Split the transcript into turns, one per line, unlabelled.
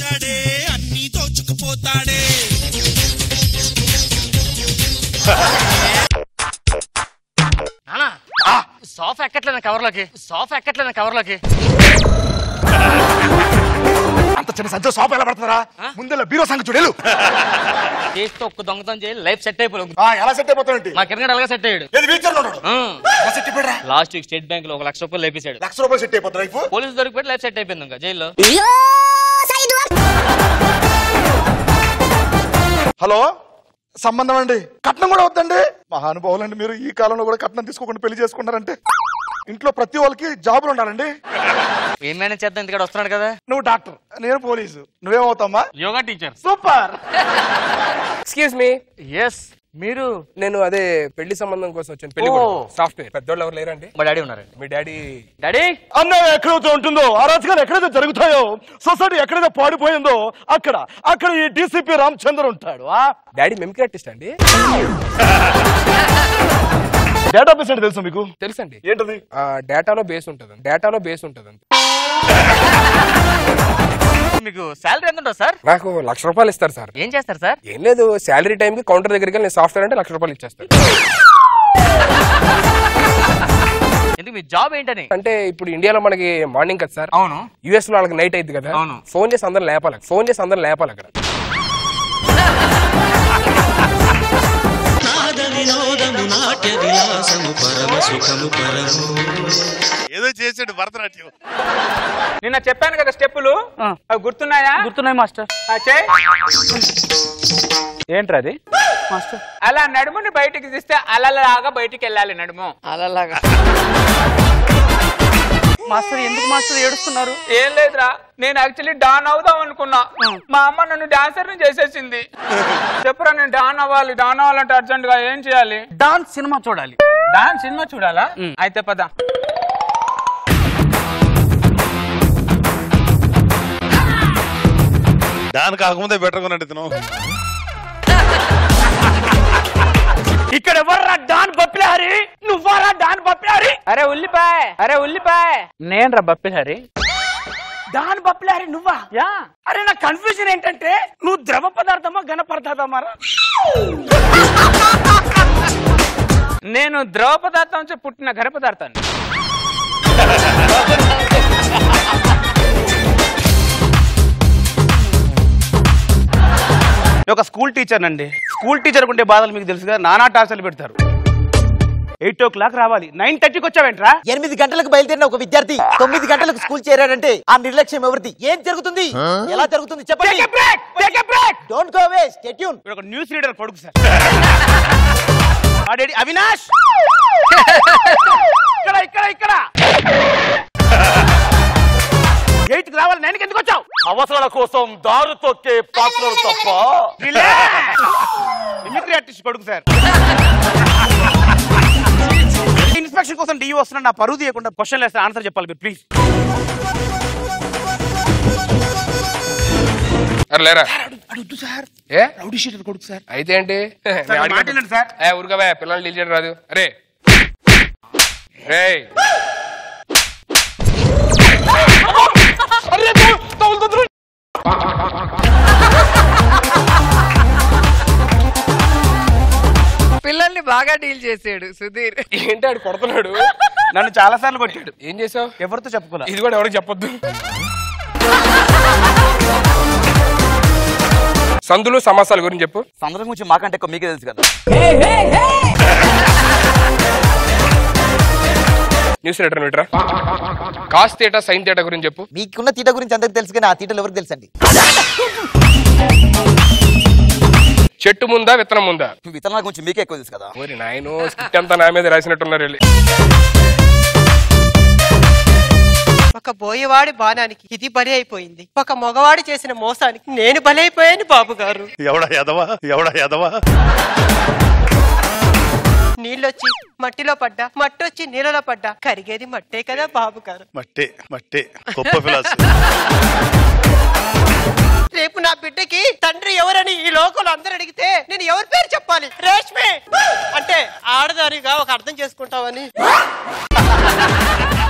మగాడే అన్ని దోచుకుపోతాడే
నానా sofa ఎక్కట్లేదు కవర్లోకి sofa ఎక్కట్లేదు కవర్లోకి
అంత చిన్న సంచో సోఫా ఎలా పడుతుందా ముందర బీరో సంగతి చూడేలు
చేస్తే ఒక్క దొంగతనం చేయి లైఫ్ సెట్ అయిపోయింది
ఎలా సెట్ అయిపోతానండి
మా కిరణ్ అలాగే సెట్ అయ్యాడు
ఏది వీల్చర్ ఉన్నాడు ఎలా సెట్ అయిపోయాడా
లాస్ట్ వీక్ స్టేట్ బ్యాంక్ లో ఒక లక్ష రూపాయలు లేపేశాడు
లక్ష రూపాయలు సెట్ అయిపోతారు లైఫ్
పోలీసు దొరికిపోయి లైఫ్ సెట్ అయిపోయింది ఇంకా జైల్లో
హలో సంబంధం అండి కట్నం కూడా వద్దండి మహానుభావులండి మీరు ఈ కాలంలో కూడా కట్నం తీసుకోకుండా పెళ్లి చేసుకున్నారంటే ఇంట్లో ప్రతి వాళ్ళకి జాబులు ఉండాలండి
ఏం మేనేజ్ చేద్దాం ఇంటికాడ వస్తున్నాడు కదా
నువ్వు డాక్టర్ నేను పోలీసు నువ్వేమవుతామా
yoga teacher
super
excuse me
yes మీరు
నేను అదే పెళ్లి సంబంధం కోసం వచ్చాను పెళ్లి
ఓ.
సాఫ్ట్వేర్ పెద్దోళ్ళు ఎవరు లేరండి
మా డాడీ ఉన్నారండి
మీ డాడీ
డాడీ
అన్నయ్య ఎక్కడైతే ఉంటుందో అరాచకాలు ఎక్కడైతే జరుగుతాయో సొసైటీ ఎక్కడైతే పాడిపోయిందో అక్కడ అక్కడ ఈ డీసీపీ రామచంద్ర ఉంటాడు ఆ
డాడీ మెమిక్రీ ఆర్టిస్ట్ అండి
డేటాబేస్ అంటే తెలుసు మీకు
తెలుసండి
ఏంటది
ఆ, డేటాలో బేస్ ఉంటుంది డేటాలో బేస్ ఉంటుంది
మీకు శాలరీ ఎంత ఉంటుంది సార్
నాకు లక్ష రూపాయలు ఇస్తారు సార్
ఏం చేస్తారు సార్
ఏం లేదు శాలరీ టైంకి కౌంటర్ దగ్గరికి వెళ్ళి నేను సాఫ్ట్వేర్ అంటే లక్ష రూపాయలు ఇచ్చేస్తాను
ఎందుకు మీ జాబ్ ఏంటని
అంటే ఇప్పుడు ఇండియాలో మనకి మార్నింగ్ కదా సార్
అవును
యుఎస్ లో వాళ్ళకి నైట్ అయింది కదా
అవును.
ఫోన్ చేసి అందరం లేపాలి ఫోన్ చేసి అందరం లేపాలి అక్కడ
నాద వినోదము నాట్య విలాసము పరమ సుఖము పరము
ఏదో చేసాడు భరతనాట్యం
నిన్న చెప్పాను కదా స్టెప్పులు అవి గుర్తున్నాయా
గుర్తున్నాయి మాస్టర్
ఏంట్రది అలా నడుముని బయటికి తీస్తే అలలాగా బయటికి వెళ్ళాలి నడుము
అలాగా మాస్టర్ ఎందుకు మాస్టర్ ఏడుస్తున్నారు
ఏం లేదురా నేను యాక్చువల్లీ డాన్ అవుదాం అనుకున్నా మా అమ్మ నన్ను డాన్సర్ ని చేసేసింది చెప్పురా నేను డాన్ అవ్వాలి డాన్ అవ్వాలంటే అర్జెంట్ గా ఏం చేయాలి
డాన్స్ సినిమా చూడాలి
డాన్ సినిమా చూడాలా అయితే పద
దాని కాకముందే బెటర్ కొన్నాడు ఇతను
ఇక్కడ ఎవర్రా డాన్ బప్పిలారి నువ్వరా డాన్ బప్పిలారి అరే ఉల్లిపాయ అరే ఉల్లిపాయ నేను రా బప్పిలారి డాన్ బప్పిలారి నువ్వా యా అరే నా కన్ఫ్యూజన్ ఏంటంటే నువ్వు ద్రవ పదార్థమా ఘన పదార్థమా నేను ద్రవ పదార్థం నుంచి పుట్టిన ఘన పదార్థాన్ని
ఒక స్కూల్ టీచర్ అండి స్కూల్ టీచర్ ఉండే బాధలు మీకు తెలుసు కదా నానా టార్చర్లు పెడతారు ఎయిట్ ఓ క్లాక్ రావాలి నైన్ థర్టీకి వచ్చావేంట్రా
ఎనిమిది గంటలకు బయలుదేరిన ఒక విద్యార్థి తొమ్మిది గంటలకు స్కూల్ చేరాడంటే ఆ నిర్లక్ష్యం ఎవరిది ఏం జరుగుతుంది ఎలా జరుగుతుంది చెప్పండి don't go away stay tuned
ఇప్పుడు ఒక న్యూస్ రీడర్ కొడుకు సార్ ఆడేడి అవినాష్ ఇక్కడ ఇక్కడ ఇక్కడ ఎయిట్ కి రావాలి నైన్కి ఎందుకు వచ్చావు
అవసరాల కోసం దారు తొక్కే పాత్రలు తప్ప
మిమిక్రీ ఆర్టిస్ట్ కొడుకు సార్ ఇన్స్పెక్షన్ కోసం డిఈ వస్తున్నా నా పరువు తీయకుండా క్వశ్చన్ వేస్తే ఆన్సర్ చెప్పాలి మీరు ప్లీజ్
అరే లేరా
అడుగుతు సార్
ఏ
రౌడీ షీటర్ కొడుకు సార్
అయితే ఏంటి
సార్, మాట వినండి సార్.
ఏ ఊరుకోవా పిల్లల్ని డీల్ చేయడం రాదు అరే రేయ్
పిల్లల్ని బాగా డీల్ చేసాడు సుధీర్
ఏంటి ఆడు కొడుతున్నాడు
నన్ను చాలా సార్లు కొట్టాడు
ఏం చేసావు
ఎవరితో చెప్పుకోలే
ఇది కూడా ఎవరికి చెప్పొద్దు సందులు సమాసాల గురించి చెప్పు
సందర్భం గురించి మాకంటే ఎక్కువ మీకే తెలుసు కదా
న్యూస్ రీడర్ విట్రా కాస్ థియేటర్ సైన్ థియేటర్ గురించి చెప్పు
మీకున్న తీట గురించి అందరికి తెలుసు కానీ ఆ తీటలు ఎవరికి తెలుసండి
చెట్టు ముందా విత్తనం ముందా
విత్తనాల గురించి మీకే ఎక్కువ తెలుసు కదా
ఓరి నాయను స్క్రిప్ట్ అంతా నా మీద రాసినట్టున్నారు వెళ్ళి
ఒక బోయవాడి బాణానికి ఇది బలి అయిపోయింది ఒక మగవాడు చేసిన మోసానికి నేను బలి అయిపోయాను బాబు గారు
ఎవడా ఎదవా ఎవడా ఎదవా
నీళ్ళొచ్చి మట్టిలో పడ్డా మట్టొచ్చి నీళ్ళలో పడ్డా కరిగేది మట్టే కదా బాబు గారు
మట్టే మట్టే గొప్ప ఫిలాసఫీ
రేపు నా బిడ్డకి తండ్రి ఎవరని ఈ లోకంలో అందరూ అడిగితే నేను ఎవరి పేరు చెప్పాలి రేష్మి అంటే ఆడదానిగా ఒక అర్థం చేసుకుంటావని